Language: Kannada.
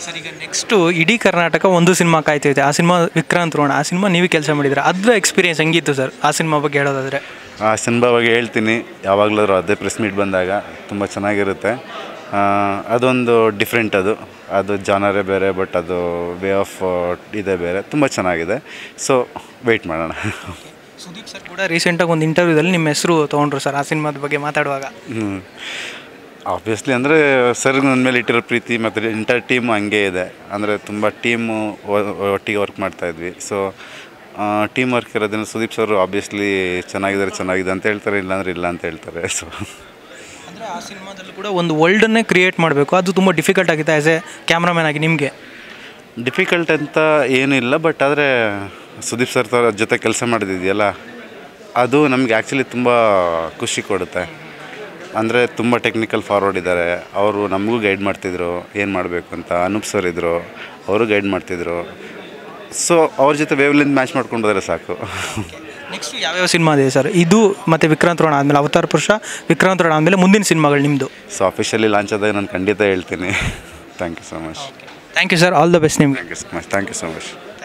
ಸರ್ ಈಗ ನೆಕ್ಸ್ಟು ಇಡೀ ಕರ್ನಾಟಕ ಒಂದು ಸಿನಿಮಾ ಕಾಯ್ತೈತೆ ಆ ಸಿನಿಮಾ ವಿಕ್ರಾಂತ್ ರೋಣ ಆ ಸಿನಿಮಾ ನೀವೇ ಕೆಲಸ ಮಾಡಿದ್ರೆ ಅದ್ರ ಎಕ್ಸ್ಪೀರಿಯನ್ಸ್ ಹೆಂಗಿತ್ತು ಸರ್ ಆ ಸಿನಿಮಾ ಬಗ್ಗೆ ಹೇಳೋದಾದ್ರೆ ಆ ಸಿನಿಮಾ ಬಗ್ಗೆ ಹೇಳ್ತೀನಿ ಯಾವಾಗಲಾದ್ರೂ ಅದೇ ಪ್ರೆಸ್ ಮೀಟ್ ಬಂದಾಗ ತುಂಬ ಚೆನ್ನಾಗಿರುತ್ತೆ ಆ, ಅದೊಂದು ಡಿಫ್ರೆಂಟ್ ಅದು ಅದು ಜಾನರೇ ಬೇರೆ ಬಟ್ ಅದು ವೇ ಆಫ್ ಇದೇ ಬೇರೆ ತುಂಬ ಚೆನ್ನಾಗಿದೆ ಸೊ ವೆಯ್ಟ್ ಮಾಡೋಣ ಸುದೀಪ್ ಸರ್ ಕೂಡ ರೀಸೆಂಟಾಗಿ ಒಂದು ಇಂಟರ್ವ್ಯೂದಲ್ಲಿ ನಿಮ್ಮ ಹೆಸರು ತೊಗೊಂಡ್ರು ಸರ್ ಆ ಸಿನಿಮಾದ ಬಗ್ಗೆ ಮಾತಾಡುವಾಗ ಹ್ಞೂ ಆಬ್ವಿಯಸ್ಲಿ ಅಂದರೆ ಸರ್ ನನ್ನ ಮೇಲೆ ಇಟ್ಟಿರೋ ಪ್ರೀತಿ ಮತ್ತು ಇಂಟರ್ ಟೀಮು ಹಂಗೆ ಇದೆ ಅಂದರೆ ತುಂಬ ಟೀಮು ಒಟ್ಟಿಗೆ ವರ್ಕ್ ಮಾಡ್ತಾಯಿದ್ವಿ ಸೊ ಟೀಮ್ ವರ್ಕ್ ಇರೋದ್ರಿಂದ ಸುದೀಪ್ ಸರ್ ಆಬ್ವಿಯಸ್ಲಿ ಚೆನ್ನಾಗಿದ್ದಾರೆ ಚೆನ್ನಾಗಿದೆ ಅಂತ ಹೇಳ್ತಾರೆ ಇಲ್ಲಾಂದ್ರೆ ಇಲ್ಲ ಅಂತ ಹೇಳ್ತಾರೆ ಸೊ ಅಂದರೆ ಆ ಸಿನಿಮಾದಲ್ಲೂ ಕೂಡ ಒಂದು ವರ್ಲ್ಡನ್ನೇ ಕ್ರಿಯೇಟ್ ಮಾಡಬೇಕು ಅದು ತುಂಬ ಡಿಫಿಕಲ್ಟ್ ಆಗಿದೆ ಆ್ಯಸ್ ಎ ಕ್ಯಾಮ್ರಾಮನ್ ಆಗಿ ನಿಮಗೆ ಡಿಫಿಕಲ್ಟ್ ಅಂತ ಏನಿಲ್ಲ ಬಟ್ ಆದರೆ ಸುದೀಪ್ ಸರ್ ತರ ಜೊತೆ ಕೆಲಸ ಮಾಡಿದಿದೆಯಲ್ಲ ಅದು ನಮಗೆ ಆ್ಯಕ್ಚುಲಿ ತುಂಬ ಖುಷಿ ಕೊಡುತ್ತೆ ಅಂದರೆ ತುಂಬ ಟೆಕ್ನಿಕಲ್ ಫಾರ್ವರ್ಡ್ ಇದ್ದಾರೆ ಅವರು ನಮಗೂ ಗೈಡ್ ಮಾಡ್ತಿದ್ರು ಏನು ಮಾಡಬೇಕು ಅಂತ ಅನೂಪ್ ಸರ್ ಇದ್ದರು ಅವರು ಗೈಡ್ ಮಾಡ್ತಿದ್ರು ಸೊ ಅವ್ರ ಜೊತೆ ವೇವ್ಲಿಂದ ಮ್ಯಾಚ್ ಮಾಡ್ಕೊಂಡು ಹೋದರೆ ಸಾಕು ನೆಕ್ಸ್ಟ್ ಯಾವ್ಯಾವ ಸಿನಿಮಾ ಇದೆ ಸರ್ ಇದು ಮತ್ತು ವಿಕ್ರಾಂತ್ ರೋಣ ಆದಮೇಲೆ ಅವತಾರ ಪುರುಷ ವಿಕ್ರಾಂತ್ ರೋಣ ಆದಮೇಲೆ ಮುಂದಿನ ಸಿನಿಮಾಗಳು ನಿಮ್ಮದು ಸೊ ಅಫಿಷಿಯಲಿ ಲಾಂಚ್ ಆದಾಗ ನಾನು ಖಂಡಿತ ಹೇಳ್ತೀನಿ thank you so much thank you sir all the best ನಿಮಗೆ thank you so much thank you so much